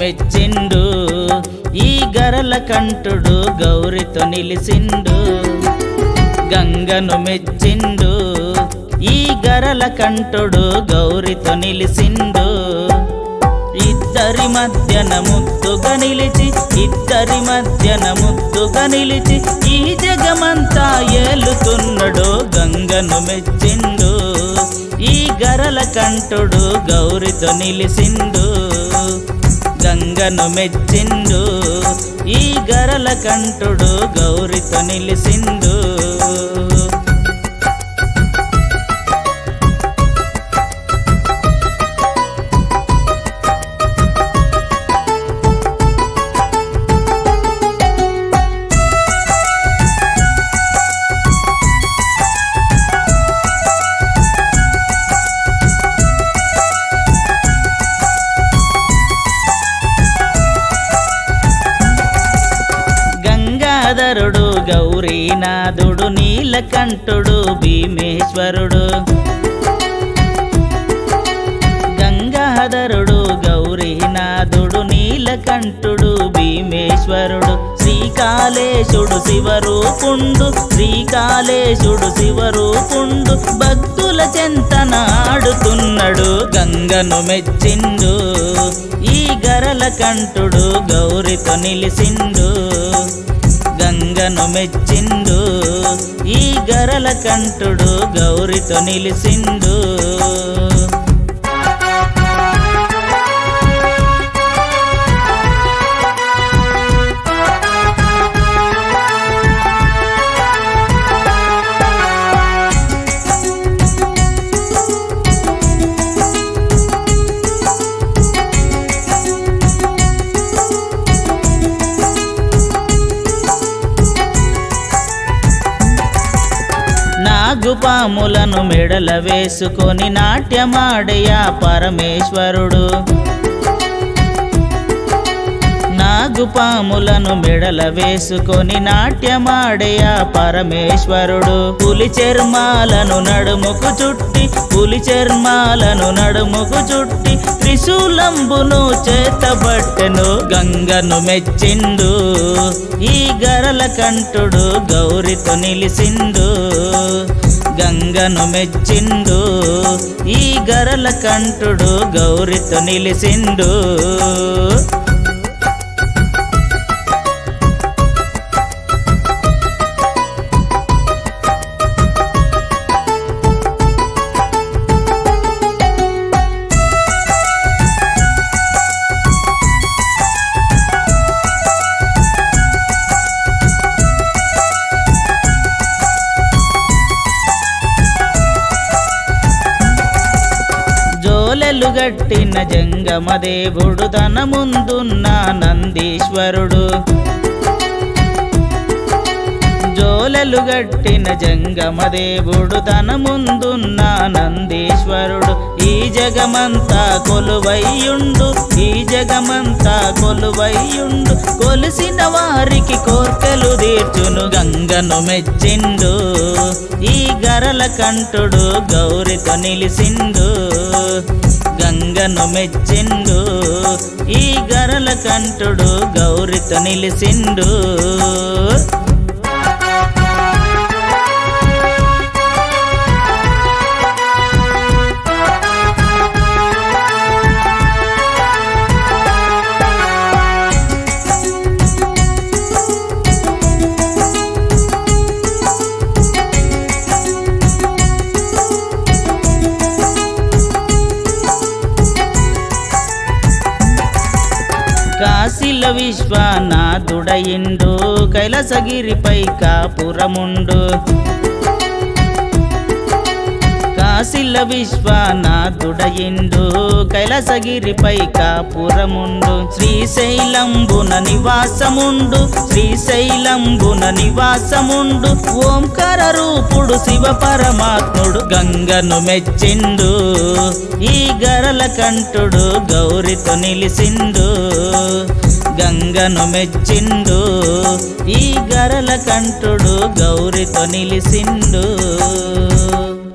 మెచ్చిండు ఈ గరల కంఠుడు గౌరితో నిలిసిండు గంగను మెచ్చిండు ఈ గరల కంఠుడు గౌరితో నిలిసిండు ఇద్దరి మధ్యన ముద్దుగా నిలిచి ఇద్దరి మధ్యన ముద్దుగా నిలిచి ఈ జగమంతా ఏలుతున్నాడు గంగను మెచ్చిండు ఈ గరల కంఠుడు గౌరితో నిలిసిండు గంగను మెచ్చిండు ఈ గరల కంఠుడు గౌరితో నిలిసిండు గంగాధరుడు గౌరీనాథుడు నీలకంఠుడు భీమేశ్వరుడు గంగాధరుడు గౌరీనాథుడు నీలకంఠుడు భీమేశ్వరుడు శ్రీకాళేశుడు శివరూపుండు శ్రీకాళేశుడు శివరూపుండు భక్తుల చెంతన ఆడుతున్నాడు గంగను మెచ్చిండు ఈ గరల కంఠుడు గౌరితో నిలిసిండు గంగను మెచ్చిండు ఈ గరల కంఠుడు గౌరితో నిలిసిండు నాగుపాములను మెడల వేసుకొని నాట్యమాడయా పరమేశ్వరుడు నాగుపాములను మెడల వేసుకొని నాట్యమాడయా పరమేశ్వరుడు పులి చర్మాలను నడుముకు చుట్టి పులి చర్మాలను నడుముకు చుట్టి త్రిశూలంబును చేతబట్టెను గంగను మెచ్చిండు ఈ గరల కంఠుడు గౌరితో నిలిసిండు గంగను మెచ్చిండు ఈ గరల కంఠుడు గౌరితో నిలిసిండు జోలెలు గట్టిన జంగమదేవుడు తన ముందున్న నందీశ్వరుడు జోలెలు గట్టిన జంగమదేవుడు తన ముందున్న నందీశ్వరుడు ఈ జగమంతా కొలువయ్యుండు ఈ జగమంతా కొలువయ్యుండు కొలిసిన వారికి కోర్కెలు తీర్చును గంగను మెచ్చిండు ఈ గరల కంఠుడు గౌరితో నిలిసిండు గంగను మెచ్చిండు ఈ గరల కంఠుడు గౌరితో నిలిసిండు కాశీల విశ్వనాథుడయిండు కైలాసగిరిపై కాపురముండు కాశీల విశ్వనాథుడయిండు కైలాసగిరిపై కాపురముండు శ్రీశైలంబున నివాసముండు శ్రీశైలంబున నివాసముండు ఓంకార రూపుడు శివ పరమాత్ముడు గంగను మెచ్చిండు ఈ గరల కంఠుడు గౌరితో నిలిసిండు గంగను మెచ్చిండు ఈ గరల కంఠుడు గౌరితో నిలిసిండు